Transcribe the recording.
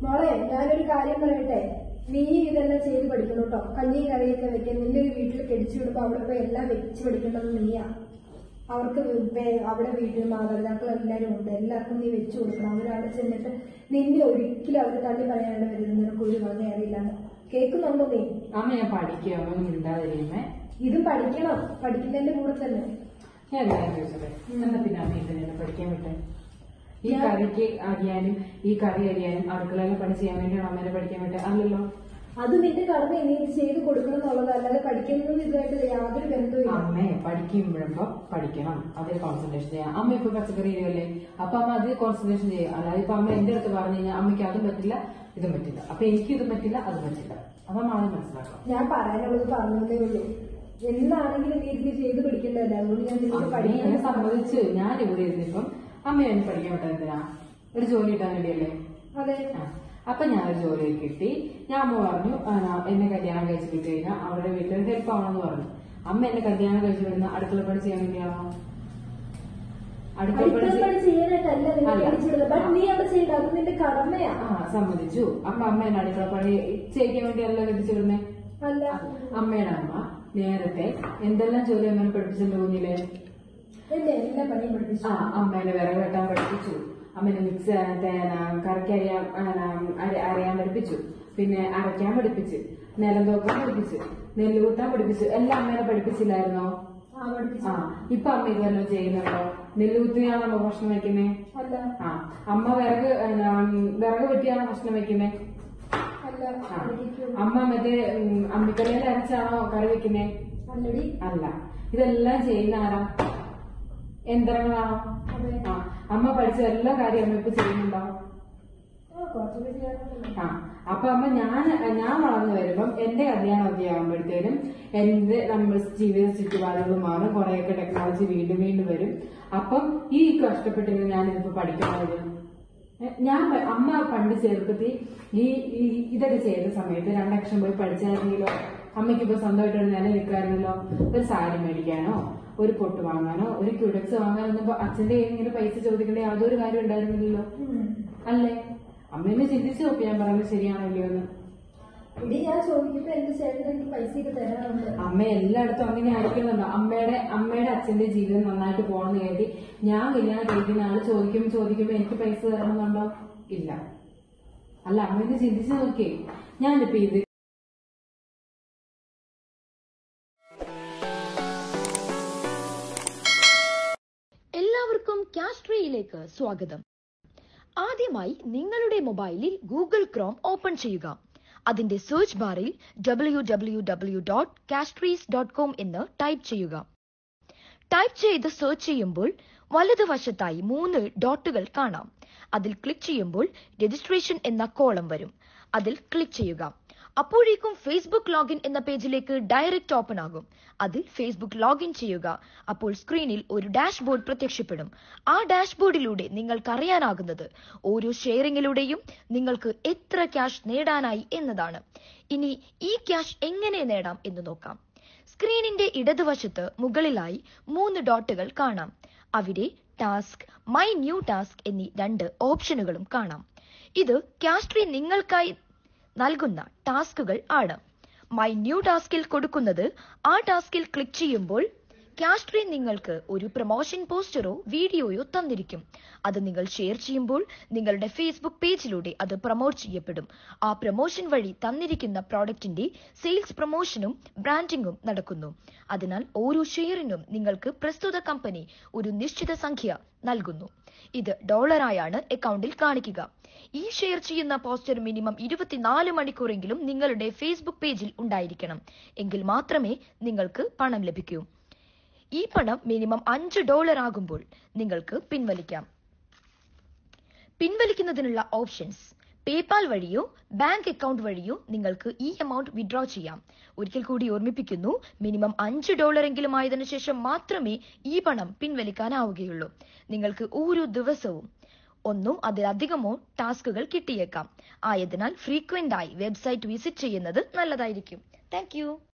മോളെ ഞാനൊരു കാര്യം പറയട്ടെ നീ ഇതെല്ലാം ചെയ്ത് പഠിക്കണം കേട്ടോ കഞ്ഞിയും കറിയൊക്കെ വെക്കാൻ നിന്റെ ഒരു വീട്ടിൽ കെടിച്ചു വിടുമ്പോ അവിടെ പോയി എല്ലാം വെച്ച് പഠിക്കേണ്ടത് നീയാ അവർക്ക് വേ- അവിടെ വീട്ടിൽ മാതാപിതാക്കൾ എല്ലാവരും ഉണ്ട് എല്ലാവർക്കും നീ വെച്ചു കൊടുക്കണം അവരവിടെ ചെന്നിട്ട് നിന്നെ ഒരിക്കലും അവർ തള്ളി പറയാണ്ട് വരുന്നത് നിനക്ക് ഒരു വക അറിയില്ലാന്ന് കേൾക്കുന്നുണ്ടോ നീ അമ്മ ഞാൻ പഠിക്കുക അമ്മ മിണ്ടാതിരിക്കുമേ ഇതും പഠിക്കണം പഠിക്കുന്നതിന്റെ കൂടെ തന്നെ ഞാൻ എന്തായാലും ചോദിച്ചത് എന്നാ പിന്നെ അമ്മ എന്തിനാണ് പഠിക്കാൻ വിട്ടെ ഈ കറിക്ക് അരിയാനും ഈ കറി അരിയാനും അടുക്കളയിലെ പണി ചെയ്യാൻ വേണ്ടിയാണ് അമ്മേനെ പഠിക്കാൻ വിട്ടെ അല്ലല്ലോ അത് നിന്റെ കടമ നീ ഇത് ചെയ്ത് കൊടുക്കണം എന്നുള്ളത് അല്ലാതെ പഠിക്കുന്നതും ഇതുമായിട്ട് യാതൊരു ബന്ധവും അമ്മയെ പഠിക്കുമ്പോഴപ്പോ പഠിക്കണം അതിൽ കോൺസെൻട്രേഷൻ ചെയ്യാം അമ്മ ഇപ്പൊ പച്ചക്കറി ഇരിയല്ലേ അപ്പൊ അമ്മ അതിൽ കോൺസെൻട്രേഷൻ ചെയ്യും അല്ലാതെ ഇപ്പൊ അമ്മ എന്റെ അടുത്ത് പറഞ്ഞു കഴിഞ്ഞാൽ അമ്മയ്ക്ക് അതും പറ്റില്ല ഇതും പറ്റില്ല അപ്പൊ എനിക്ക് ഇതും പറ്റില്ല അതും പറ്റില്ല അപ്പൊ അമ്മ ആദ്യം മനസ്സിലാക്കണം ഞാൻ പറയാനുള്ളത് പറഞ്ഞതേ ഉള്ളൂ എന്താണെങ്കിലും നീ ഇത് ചെയ്ത് പഠിക്കേണ്ടതല്ല അതുകൊണ്ട് ഞാൻ നിനക്ക് അമ്മയെ പഠിക്കാൻ ഞാൻ സമ്മതിച്ചു ഞാൻ ഇവിടെ ഇരുന്നിപ്പം അമ്മയെ എന്നെ പഠിക്കാൻ വിട്ടത് എന്തിനാ ഒരു ജോലി കിട്ടാൻ വേണ്ടിയല്ലേ അതെ ആ. അപ്പൊ ഞാനൊരു ജോലി കിട്ടി ഞാൻ അമ്മ പറഞ്ഞു ആ, ഞാൻ- എന്നെ കല്യാണം കഴിച്ച് വിട്ട് കഴിഞ്ഞാൽ അവരുടെ വീട്ടിൽ ഹെൽപ്പ് ആവണമെന്ന് പറഞ്ഞു അമ്മ എന്നെ കല്യാണം കഴിച്ച് വിടുന്ന അടുക്കള പണി ചെയ്യാൻ വേണ്ടിയാണോ അടുക്കള പണി അടുക്കള ചെയ്യ- പണി ചെയ്യാനായിട്ടല്ല നിന്നെ അല്ല. പഠിച്ചിടുന്നത് ബട്ട് നീ അവിടെ ചെയ്യേണ്ട അത് നിന്റെ കടമയാ ആ സമ്മതിച്ചു അപ്പൊ അമ്മ എന്നെ അടുക്കള പണി ചെയ്യിക്കാൻ വേണ്ടിയല്ല കെട്ടിച്ചു വിടുന്നേ അല്ല അമ്മയുടെ അമ്മ നേരത്തെ എന്തെല്ലാം ജോലി അമ്മനെ പഠിപ്പിച്ചിട്ടുണ്ട് കുഞ്ഞിലെ എന്നെ എല്ലാ പണിയും പഠിപ്പിച്ചു ആ അമ്മേനെ വിറക് വെട്ടാൻ പഠിപ്പിച്ചു അമ്മേനെ മിക്സ് കറിക്ക് അറിയാൻ അറിയാൻ പഠിപ്പിച്ചു പിന്നെ അരയ്ക്കാൻ പഠിപ്പിച്ചു നിലം തോക്കാൻ പഠിപ്പിച്ചു നെല്ല് കുത്താൻ പഠിപ്പിച്ചു എല്ലാം അമ്മേനെ പഠിപ്പിച്ചില്ലായിരുന്നോ ആ പഠിപ്പിച്ചു ആ ഇപ്പൊ അമ്മ ഇതെല്ലാം ചെയ്യുന്നുണ്ടോ നെല്ല് കുത്തിയാണോ അമ്മ ഭക്ഷണം വെക്കുന്നേ അല്ല ആ അമ്മ വിറക് എന്നാ, വിറക് വെട്ടിയാണോ ഭക്ഷണം വെക്കുന്നേ അല്ല ആ പഠിപ്പിക്കൂ. അമ്മ മറ്റേ ഉം, അമ്മിക്കലയിൽ അരച്ചാണോ കറി വെക്കുന്നേ അല്ലടി അല്ല ഇതെല്ലാം ചെയ്യുന്ന ആരാ യന്ത്രങ്ങളാണോ അതെ ആ അമ്മ പഠിച്ച എല്ലാ കാര്യം അമ്മ ഇപ്പൊ ചെയ്യുന്നുണ്ടോ ആ, കുറച്ചൊക്കെ ചെയ്യാറുണ്ട് ആ അപ്പൊ അമ്മ ഞാൻ ഞാൻ വളർന്നു വരുമ്പം എന്റെ കല്യാണമൊക്കെ ആകുമ്പോഴത്തേനും എന്റെ നമ്മൾ ജീവിത ചുറ്റുപാടുകൾ മാറും കുറെയൊക്കെ ടെക്നോളജി വീണ്ടും വീണ്ടും വരും അപ്പം ഈ കഷ്ടപ്പെട്ടിരുന്ന് ഞാനിതിപ്പോ പഠിക്കുന്നത് ഏ, ഞാൻ പ- അമ്മ പണ്ട് ചെറുപ്പത്തിൽ ഈ ഈ- ഇതൊക്കെ ചെയ്ത സമയത്ത് രണ്ടക്ഷരം പോയി പഠിച്ചായിരുന്നെങ്കിലോ അമ്മയ്ക്ക് ഇപ്പൊ സ്വന്തമായിട്ട് ഒരു നില നിൽക്കാറുണ്ടല്ലോ ഒരു സാരി മേടിക്കാനോ ഒരു പൊട്ട് വാങ്ങാനോ ഒരു ക്യൂഡക്സ് വാങ്ങാനോ ഒന്നും ഇപ്പൊ അച്ഛന്റെ കയ്യിൽ ഇങ്ങനെ പൈസ ചോദിക്കേണ്ട യാതൊരു കാര്യം ഉണ്ടായിരുന്നില്ലല്ലോ ഉം. അല്ലേ അമ്മേനെ ചിന്തിച്ചു നോക്കി ഞാൻ പറയുന്നത് ശരിയാണോ ഇല്ലയോ എന്ന് ഇടി ഞാൻ ചോദിക്കുമ്പോ എന്റെ ചേട്ടൻ എനിക്ക് പൈസയൊക്കെ തരാറുണ്ട് അമ്മ എല്ലായിടത്തും അങ്ങനെ ആയിരിക്കുന്നുണ്ടോ അമ്മയുടെ അമ്മയുടെ അച്ഛന്റെ ജീവിതം നന്നായിട്ട് പോകണമെന്ന് കരുതി ഞാൻ കല്യാണം കഴിക്കുന്ന ആള് ചോദിക്കുമ്പോ ചോദിക്കുമ്പോ എനിക്ക് പൈസ തരണമെന്നുണ്ടോ ഇല്ല അല്ല അമ്മ ഇത് ചിന്തിച്ചു നോക്കിയേ ഞാനിപ്പോ ഇത് എല്ലാവർക്കും കാസ്ട്രിയിലേക്ക് സ്വാഗതം ആദ്യമായി നിങ്ങളുടെ മൊബൈലിൽ ഗൂഗിൾ ക്രോം ഓപ്പൺ ചെയ്യുക അതിന്റെ സെർച്ച് ബാറിൽ ഡബ്ല്യു ഡബ്ല്യു ഡബ്ല്യു ഡോട്ട് കാസ്ട്രീസ് ഡോട്ട് കോം എന്ന് ടൈപ്പ് ചെയ്യുക ടൈപ്പ് ചെയ്ത് സെർച്ച് ചെയ്യുമ്പോൾ വലതുവശത്തായി മൂന്ന് ഡോട്ടുകൾ കാണാം അതിൽ ക്ലിക്ക് ചെയ്യുമ്പോൾ രജിസ്ട്രേഷൻ എന്ന കോളം വരും അതിൽ ക്ലിക്ക് ചെയ്യുക അപ്പോഴേക്കും ഫേസ്ബുക്ക് ലോഗിൻ എന്ന പേജിലേക്ക് ഡയറക്റ്റ് ഓപ്പൺ ആകും അതിൽ ഫേസ്ബുക്ക് ലോഗിൻ ചെയ്യുക അപ്പോൾ സ്ക്രീനിൽ ഒരു ഡാഷ്ബോർഡ് പ്രത്യക്ഷപ്പെടും ആ ഡാഷ്ബോർഡിലൂടെ നിങ്ങൾക്ക് അറിയാനാകുന്നത് ഓരോ ഷെയറിങ്ങിലൂടെയും നിങ്ങൾക്ക് എത്ര ക്യാഷ് നേടാനായി എന്നതാണ് ഇനി ഈ ക്യാഷ് എങ്ങനെ നേടാം എന്ന് നോക്കാം സ്ക്രീനിന്റെ ഇടതുവശത്ത് മുകളിലായി മൂന്ന് ഡോട്ടുകൾ കാണാം അവിടെ ടാസ്ക് മൈ ന്യൂ ടാസ്ക് എന്നീ രണ്ട് ഓപ്ഷനുകളും കാണാം ഇത് കാസ്ട്രി നിങ്ങൾക്കായി നൽകുന്ന ടാസ്കുകൾ ആണ് മൈ ന്യൂ ടാസ്കിൽ കൊടുക്കുന്നത് ആ ടാസ്കിൽ ക്ലിക്ക് ചെയ്യുമ്പോൾ കാസ്ട്രി നിങ്ങൾക്ക് ഒരു പ്രൊമോഷൻ പോസ്റ്ററോ വീഡിയോയോ തന്നിരിക്കും അത് നിങ്ങൾ ഷെയർ ചെയ്യുമ്പോൾ നിങ്ങളുടെ ഫേസ്ബുക്ക് പേജിലൂടെ അത് പ്രൊമോട്ട് ചെയ്യപ്പെടും ആ പ്രൊമോഷൻ വഴി തന്നിരിക്കുന്ന പ്രോഡക്റ്റിന്റെ സെയിൽസ് പ്രൊമോഷനും ബ്രാൻഡിംഗും നടക്കുന്നു അതിനാൽ ഓരോ ഷെയറിനും നിങ്ങൾക്ക് പ്രസ്തുത കമ്പനി ഒരു നിശ്ചിത സംഖ്യ നൽകുന്നു ഇത് ഡോളറായാണ് അക്കൗണ്ടിൽ കാണിക്കുക ഈ ഷെയർ ചെയ്യുന്ന പോസ്റ്റർ മിനിമം ഇരുപത്തിനാല് മണിക്കൂറെങ്കിലും നിങ്ങളുടെ ഫേസ്ബുക്ക് പേജിൽ ഉണ്ടായിരിക്കണം എങ്കിൽ മാത്രമേ നിങ്ങൾക്ക് പണം ലഭിക്കൂ ഈ പണം മിനിമം അഞ്ച് ഡോളർ ആകുമ്പോൾ നിങ്ങൾക്ക് പിൻവലിക്കാം പിൻവലിക്കുന്നതിനുള്ള ഓപ്ഷൻസ് പേപാൽ വഴിയോ ബാങ്ക് അക്കൗണ്ട് വഴിയോ നിങ്ങൾക്ക് ഈ എമൗണ്ട് വിഡ്രോ ചെയ്യാം ഒരിക്കൽ കൂടി ഓർമ്മിപ്പിക്കുന്നു മിനിമം അഞ്ച് ഡോളർ എങ്കിലും ആയതിനു ശേഷം മാത്രമേ ഈ പണം പിൻവലിക്കാനാവുകയുള്ളൂ നിങ്ങൾക്ക് ഓരോ ദിവസവും ഒന്നോ അതിലധികമോ ടാസ്കുകൾ കിട്ടിയേക്കാം ആയതിനാൽ ഫ്രീക്വന്റ് ആയി വെബ്സൈറ്റ് വിസിറ്റ് ചെയ്യുന്നത് നല്ലതായിരിക്കും താങ്ക്